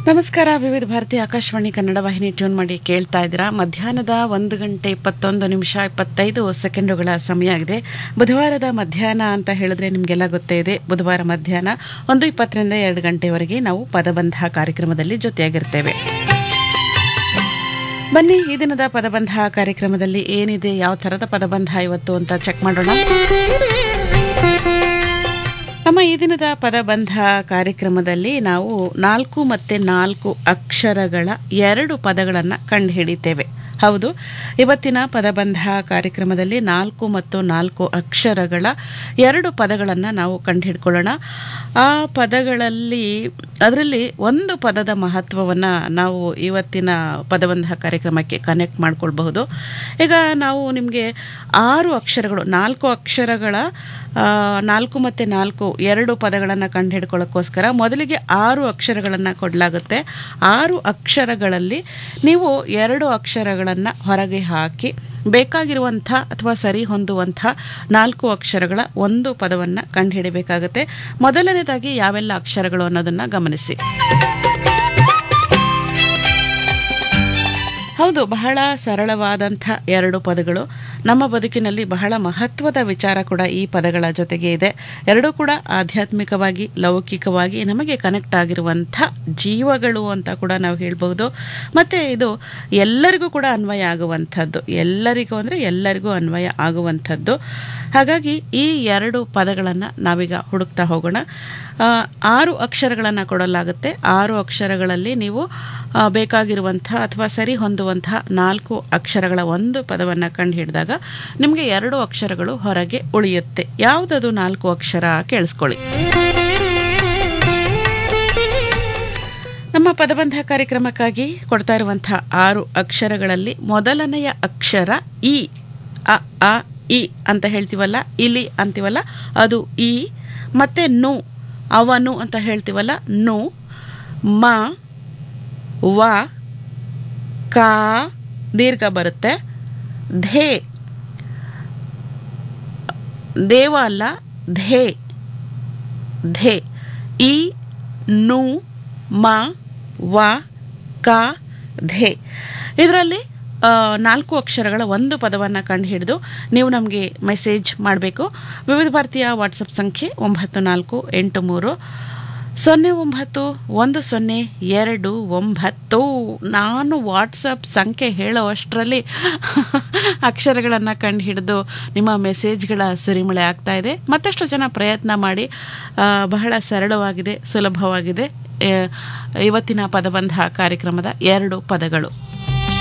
ನಮಸ್ಕಾರ ವಿವಿಧ ಭಾರತಿ ಆಕಾಶವಾಣಿ ಕನ್ನಡ ವಾಹಿನಿ ಟ್ಯೂನ್ ಮಾಡಿ ಕೇಳ್ತಾ ಇದ್ದೀರಾ ಮಧ್ಯಾಹ್ನದ ಒಂದು ಗಂಟೆ ಇಪ್ಪತ್ತೊಂದು ನಿಮಿಷ ಇಪ್ಪತ್ತೈದು ಸೆಕೆಂಡುಗಳ ಸಮಯ ಆಗಿದೆ ಬುಧವಾರದ ಮಧ್ಯಾಹ್ನ ಅಂತ ಹೇಳಿದ್ರೆ ನಿಮಗೆಲ್ಲ ಗೊತ್ತೇ ಇದೆ ಬುಧವಾರ ಮಧ್ಯಾಹ್ನ ಒಂದು ಇಪ್ಪತ್ತರಿಂದ ಎರಡು ಗಂಟೆವರೆಗೆ ನಾವು ಪದಬಂಧ ಕಾರ್ಯಕ್ರಮದಲ್ಲಿ ಜೊತೆಯಾಗಿರ್ತೇವೆ ಬನ್ನಿ ಈ ದಿನದ ಪದಬಂಧ ಕಾರ್ಯಕ್ರಮದಲ್ಲಿ ಏನಿದೆ ಯಾವ ಥರದ ಪದಬಂಧ ಇವತ್ತು ಅಂತ ಚೆಕ್ ಮಾಡೋಣ ನಮ್ಮ ಈ ದಿನದ ಪದಬಂಧ ಕಾರ್ಯಕ್ರಮದಲ್ಲಿ ನಾವು ನಾಲ್ಕು ಮತ್ತು ನಾಲ್ಕು ಅಕ್ಷರಗಳ ಎರಡು ಪದಗಳನ್ನು ಕಂಡುಹಿಡಿತೇವೆ ಹೌದು ಇವತ್ತಿನ ಪದಬಂಧ ಕಾರ್ಯಕ್ರಮದಲ್ಲಿ ನಾಲ್ಕು ಮತ್ತು ನಾಲ್ಕು ಅಕ್ಷರಗಳ ಎರಡು ಪದಗಳನ್ನು ನಾವು ಕಂಡುಹಿಡ್ಕೊಳ್ಳೋಣ ಆ ಪದಗಳಲ್ಲಿ ಅದರಲ್ಲಿ ಒಂದು ಪದದ ಮಹತ್ವವನ್ನು ನಾವು ಇವತ್ತಿನ ಪದಬಂಧ ಕಾರ್ಯಕ್ರಮಕ್ಕೆ ಕನೆಕ್ಟ್ ಮಾಡ್ಕೊಳ್ಬಹುದು ಈಗ ನಾವು ನಿಮಗೆ ಆರು ಅಕ್ಷರಗಳು ನಾಲ್ಕು ಅಕ್ಷರಗಳ ಆ, ನಾಲ್ಕು ಮತ್ತು ನಾಲ್ಕು ಎರಡು ಪದಗಳನ್ನು ಕಂಡುಹಿಡ್ಕೊಳ್ಳೋಕ್ಕೋಸ್ಕರ ಮೊದಲಿಗೆ ಆರು ಅಕ್ಷರಗಳನ್ನು ಕೊಡಲಾಗುತ್ತೆ ಆರು ಅಕ್ಷರಗಳಲ್ಲಿ ನೀವು ಎರಡು ಅಕ್ಷರಗಳನ್ನು ಹೊರಗೆ ಹಾಕಿ ಬೇಕಾಗಿರುವಂಥ ಅಥವಾ ಸರಿ ಹೊಂದುವಂಥ ನಾಲ್ಕು ಅಕ್ಷರಗಳ ಒಂದು ಪದವನ್ನು ಕಂಡುಹಿಡಬೇಕಾಗುತ್ತೆ ಮೊದಲನೇದಾಗಿ ಯಾವೆಲ್ಲ ಅಕ್ಷರಗಳು ಅನ್ನೋದನ್ನು ಗಮನಿಸಿ ಹೌದು ಬಹಳ ಸರಳವಾದಂಥ ಎರಡು ಪದಗಳು ನಮ್ಮ ಬದುಕಿನಲ್ಲಿ ಬಹಳ ಮಹತ್ವದ ವಿಚಾರ ಕೂಡ ಈ ಪದಗಳ ಜೊತೆಗೆ ಇದೆ ಎರಡೂ ಕೂಡ ಆಧ್ಯಾತ್ಮಿಕವಾಗಿ ಲೌಕಿಕವಾಗಿ ನಮಗೆ ಕನೆಕ್ಟ್ ಆಗಿರುವಂಥ ಜೀವಗಳು ಅಂತ ಕೂಡ ನಾವು ಹೇಳ್ಬೋದು ಮತ್ತು ಇದು ಎಲ್ಲರಿಗೂ ಕೂಡ ಅನ್ವಯ ಆಗುವಂಥದ್ದು ಎಲ್ಲರಿಗೂ ಅಂದರೆ ಎಲ್ಲರಿಗೂ ಅನ್ವಯ ಆಗುವಂಥದ್ದು ಹಾಗಾಗಿ ಈ ಎರಡು ಪದಗಳನ್ನು ನಾವೀಗ ಹುಡುಕ್ತಾ ಹೋಗೋಣ ಆ, ಆರು ಅಕ್ಷರಗಳನ್ನು ಕೊಡಲಾಗುತ್ತೆ ಆರು ಅಕ್ಷರಗಳಲ್ಲಿ ನೀವು ಆ, ಬೇಕಾಗಿರುವಂಥ ಅಥವಾ ಸರಿ ಹೊಂದುವಂಥ ನಾಲ್ಕು ಅಕ್ಷರಗಳ ಒಂದು ಪದವನ್ನು ಕಂಡು ಹಿಡಿದಾಗ ನಿಮಗೆ ಎರಡು ಅಕ್ಷರಗಳು ಹೊರಗೆ ಉಳಿಯುತ್ತೆ ಯಾವುದದು ನಾಲ್ಕು ಅಕ್ಷರ ಕೇಳಿಸ್ಕೊಳ್ಳಿ ನಮ್ಮ ಪದಬಂಧ ಕಾರ್ಯಕ್ರಮಕ್ಕಾಗಿ ಕೊಡ್ತಾ ಇರುವಂಥ ಆರು ಅಕ್ಷರಗಳಲ್ಲಿ ಮೊದಲನೆಯ ಅಕ್ಷರ ಇ ಅ ಆ ಇ ಅಂತ ಹೇಳ್ತೀವಲ್ಲ ಇಲಿ ಅಂತೀವಲ್ಲ ಅದು ಇ ಮತ್ತೆ ನು ಅವನು ಅಂತ ಹೇಳ್ತೀವಲ್ಲ ನು ಮ ವ ಕಾ ದೀರ್ಘ ಬರುತ್ತೆ ಧೇ ದೇವ ಅಲ್ಲ ಧೇ ಧೇ ಇ ನು ಮ ವ ಕ ಧೇ ಇದರಲ್ಲಿ ಆ, ನಾಲ್ಕು ಅಕ್ಷರಗಳ ಒಂದು ಪದವನ್ನು ಕಂಡುಹಿಡಿದು ನೀವು ನಮಗೆ ಮೆಸೇಜ್ ಮಾಡಬೇಕು ವಿವಿಧ ಭಾರತೀಯ ವಾಟ್ಸಪ್ ಸಂಖ್ಯೆ ಒಂಬತ್ತು ನಾಲ್ಕು ಎಂಟು ಮೂರು ಸೊನ್ನೆ ಒಂಬತ್ತು ಒಂದು ಸೊನ್ನೆ ಎರಡು ಒಂಬತ್ತು ನಾನು ವಾಟ್ಸಪ್ ಸಂಖ್ಯೆ ಹೇಳೋ ಅಷ್ಟರಲ್ಲಿ ಅಕ್ಷರಗಳನ್ನು ಕಂಡು ಹಿಡಿದು ನಿಮ್ಮ ಮೆಸೇಜ್ಗಳ ಸುರಿಮಳೆ ಆಗ್ತಾ ಇದೆ ಮತ್ತಷ್ಟು ಜನ ಪ್ರಯತ್ನ ಮಾಡಿ ಆ, ಬಹಳ ಸರಳವಾಗಿದೆ ಸುಲಭವಾಗಿದೆ ಆ, ಇವತ್ತಿನ ಪದಬಂಧ ಕಾರ್ಯಕ್ರಮದ ಎರಡು ಪದಗಳು